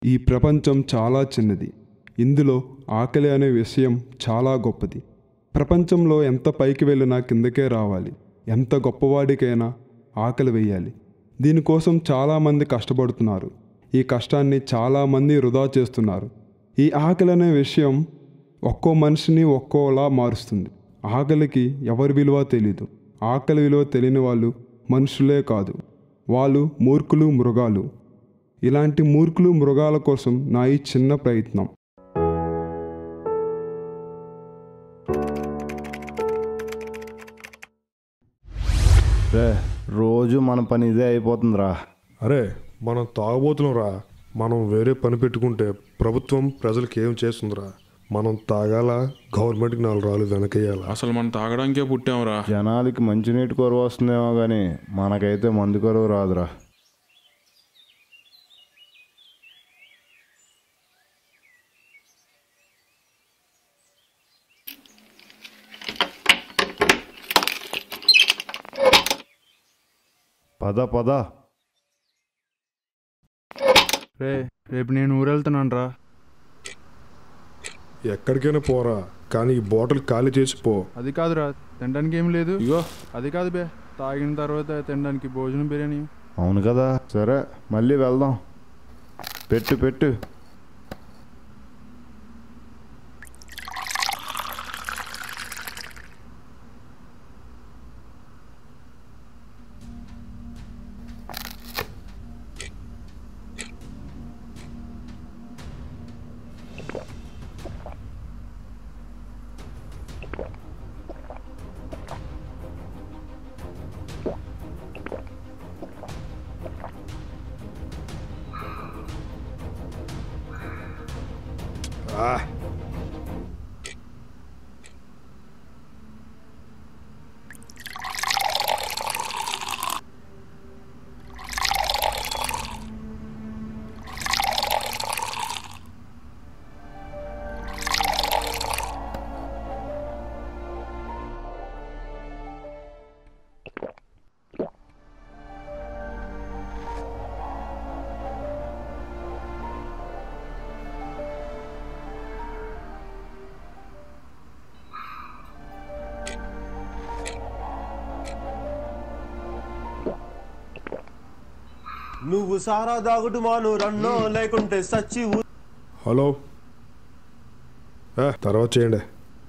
ఈ ప్రపంచం చాలా చిన్నది ఇందులో ఆకలి అనే విషయం చాలా గొప్పది ప్రపంచంలో ఎంత పైకి వెళ్ళినా కిందకే రావాలి ఎంత గొప్పవాడికైనా ఆకలి వేయాలి దీనికోసం చాలామంది కష్టపడుతున్నారు ఈ కష్టాన్ని చాలామంది వృధా చేస్తున్నారు ఈ ఆకలి అనే విషయం ఒక్కో మనిషిని ఒక్కోలా మారుస్తుంది ఆకలికి ఎవరి విలువ తెలీదు ఆకలి విలువ తెలియని వాళ్ళు మనుషులే కాదు వాళ్ళు మూర్ఖులు మృగాలు ఇలాంటి మూర్ఖులు మృగాల కోసం నా ఈ చిన్న ప్రయత్నం రే రోజు మన పని ఇదే అయిపోతుందిరా అరే మనం తాగబోతున్నాం రా మనం వేరే పని పెట్టుకుంటే ప్రభుత్వం ప్రజలకు ఏం చేస్తుందిరా మనం తాగాల గవర్నమెంట్కి నాలుగు రాళ్ళు వెనకేయాల అసలు మనం తాగడానికే పుట్టాంరా జనాలకి మంచినీటి కొరవ వస్తుందేమో కానీ మనకైతే మందు కొరవ రాదురా పద పద రే రేపు నేను ఊరు వెళ్తున్నాను రా ఎక్కడికైనా పోరా కానీ ఈ బాటిల్ ఖాళీ చేసి పో అది కాదురా తినడానికి ఏం లేదు ఇగో అది కాదు బే తాగిన తర్వాత తినడానికి భోజనం బిర్యానీ అవును కదా సరే మళ్ళీ వెళ్దాం పెట్టు పెట్టు ఆ, నువ్వు సారా దాగుడు మాను రన్నో లేకుంటే సచ్చి ఊ- హలో ఏ, తర్వాత చేయండి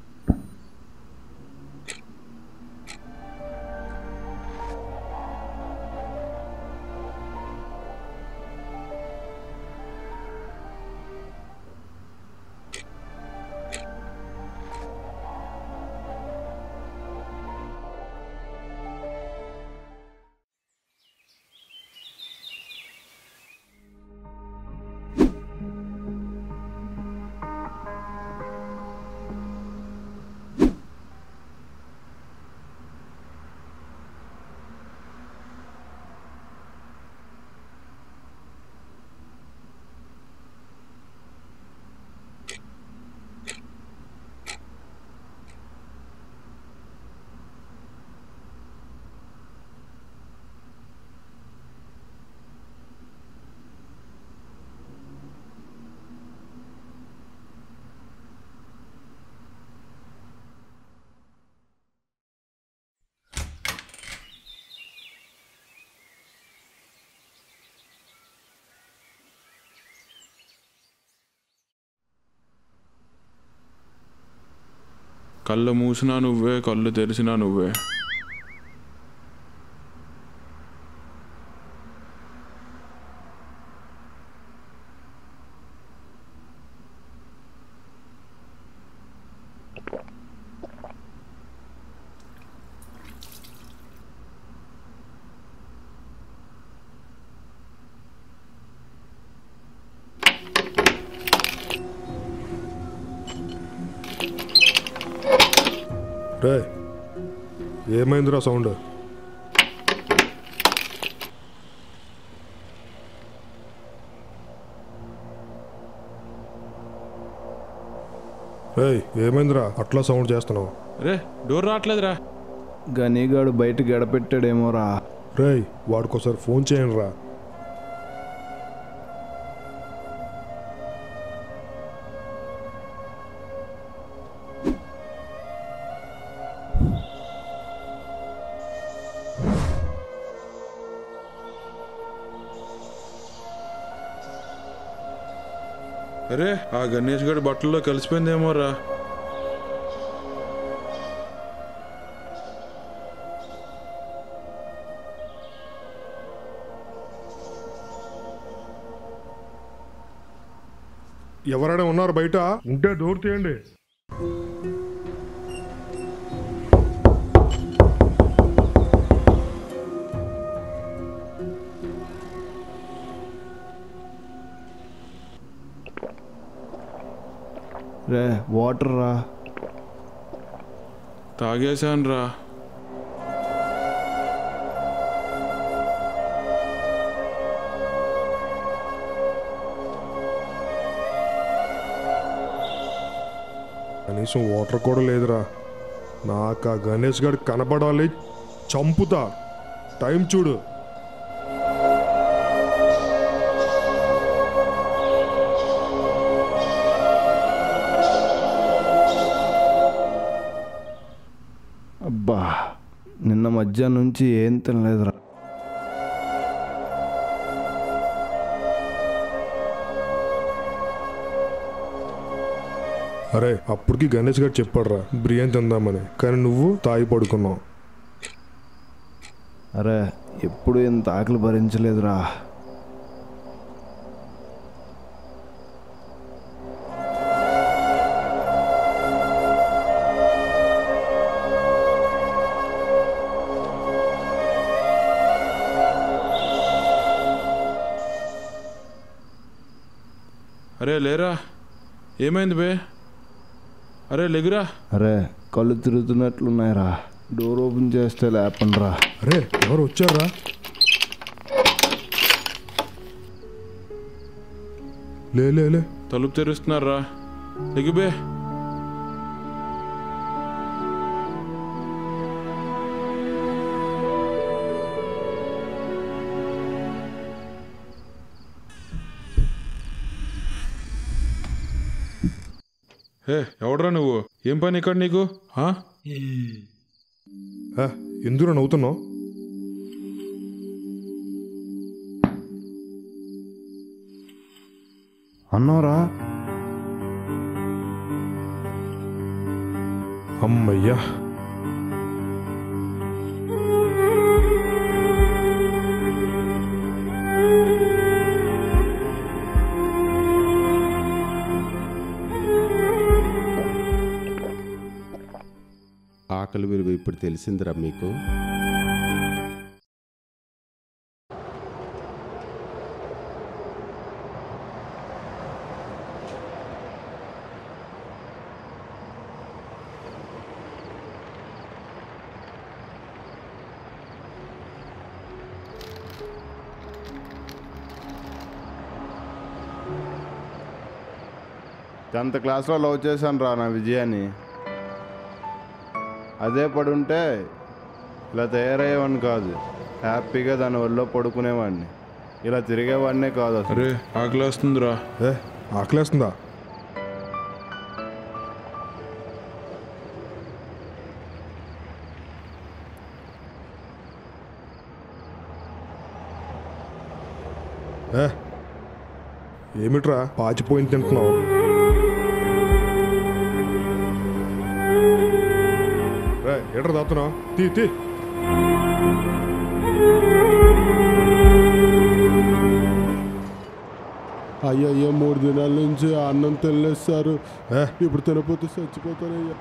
కళ్ళు మూసినా నువ్వే కళ్ళు తెరిచినా నువ్వే రే ఏమైందిరా సౌండ్ రేయ్ ఏమైందిరా అట్లా సౌండ్ చేస్తున్నావు రే డోర్ రావట్లేదురా గనీగాడు బయట గడపెట్టాడేమోరా రేయ్ వాడికోసారి ఫోన్ చేయండి రా అరే ఆ గణేష్ గడి బట్టల్లో కలిసిపోయిందేమో రా ఎవరైనా ఉన్నారు బయట ఉంటే డోర్ తీయండి రే వాటర్ రా తాగేశాను రా కనీసం వాటర్ కూడా లేదురా నాకు ఆ గణేష్ గారు కనపడాలి చంపుతా టైం చూడు అబ్బా నిన్న మధ్యాహ్నం నుంచి ఏం తినలేదురా అరే అప్పటికి గణేష్ గారు చెప్పాడురా బిర్యానీ తిందామని కానీ నువ్వు తాగి పడుకున్నావు అరే ఎప్పుడు ఇంత ఆకలి భరించలేదురా అరే లేరా ఏమైంది బే అరే లెగురా అరే కళ్ళు తిరుగుతున్నట్లున్నాయిరా డోర్ ఓపెన్ చేస్తే లేపండి రా అరే ఎవరు వచ్చారా లే లే లే తలుపు తెరుస్తున్నారా లెగుబే హే ఎవడ్రా నువ్వు ఏం పని ఇక్కడ నీకు ఆ? ఏ, ఎందుకు నవ్వుతున్నావు అన్నారా అమ్మయ్యా ఆకలి విలువ ఇప్పుడు తెలిసిందిరా మీకు టెన్త్ క్లాస్లో లవ్ చేశాను రా నా విజయాన్ని అదే పడుంటే ఇలా తయారయ్యేవాడిని కాదు హ్యాపీగా దాని ఒళ్ళో పడుకునేవాడిని ఇలా తిరిగేవాడినే కాదు అసలు అరే ఆకలేస్తుందిరా ఏ ఆకలేస్తుందా ఏ ఏమిట్రా పాచిపోయింది తింటున్నావు రే ఎట్రా దాతున్నావు తీ తీ అయ్యా అయ్యా మూడు దినాల నుంచి అన్నం తినలేదు సారు ఏ ఇప్పుడు తినపోతే చచ్చిపోతానయ్యా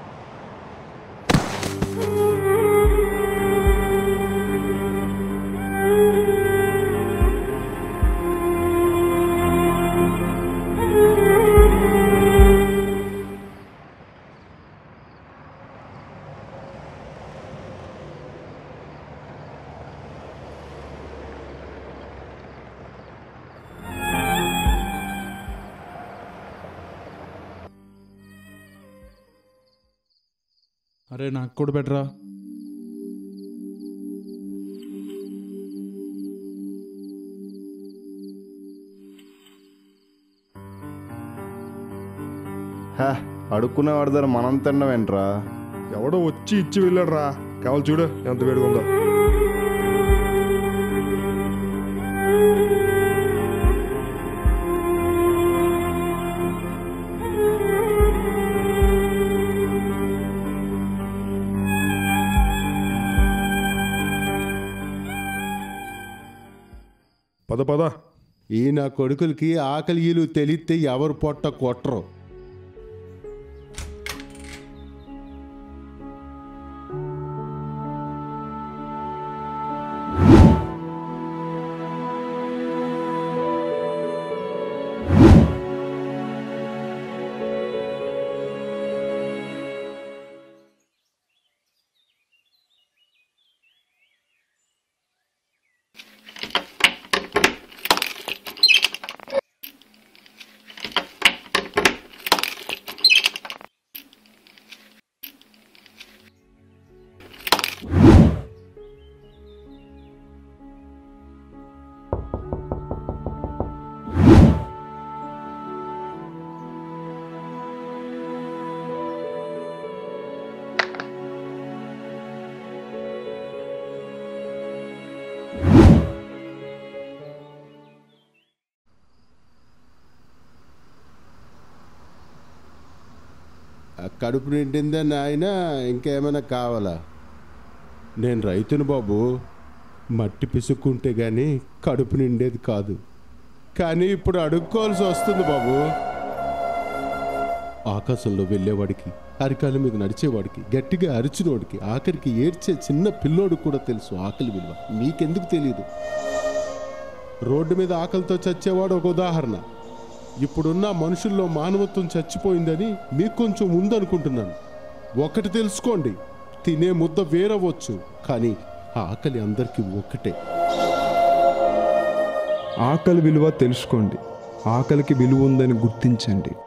అరే నాకు కూడా పెట్టరా హే అడుక్కునే వాడి దగ్గర మనం తినడం ఏంట్రా ఎవడో వచ్చి ఇచ్చి వెళ్ళాడు రా కావాలి చూడు ఎంత వేడిగా ఉందో పద పద ఈ నా కొడుకులకి ఆకలి ఈలు తెలిస్తే ఎవరు పొట్ట కొట్టరు ఆ కడుపు నిండిందా నాయన ఇంకేమైనా కావాలా నేను రైతును బాబు మట్టి పిసుక్కుంటే గాని కడుపు నిండేది కాదు కానీ ఇప్పుడు అడుక్కోవాల్సి వస్తుంది బాబు ఆకాశంలో వెళ్ళేవాడికి అరికాల మీద నడిచేవాడికి గట్టిగా అరిచినోడికి ఆఖరికి ఏడ్చే చిన్న పిల్లోడు కూడా తెలుసు ఆకలి విలువ మీకెందుకు తెలియదు రోడ్డు మీద ఆకలితో చచ్చేవాడు ఒక ఉదాహరణ ఇప్పుడున్న మనుషుల్లో మానవత్వం చచ్చిపోయిందని మీకు కొంచెం ఉందనుకుంటున్నాను ఒకటి తెలుసుకోండి తినే ముద్ద వేరవచ్చు కానీ ఆకలి అందరికీ ఒక్కటే ఆకలి విలువ తెలుసుకోండి ఆకలికి విలువ ఉందని గుర్తించండి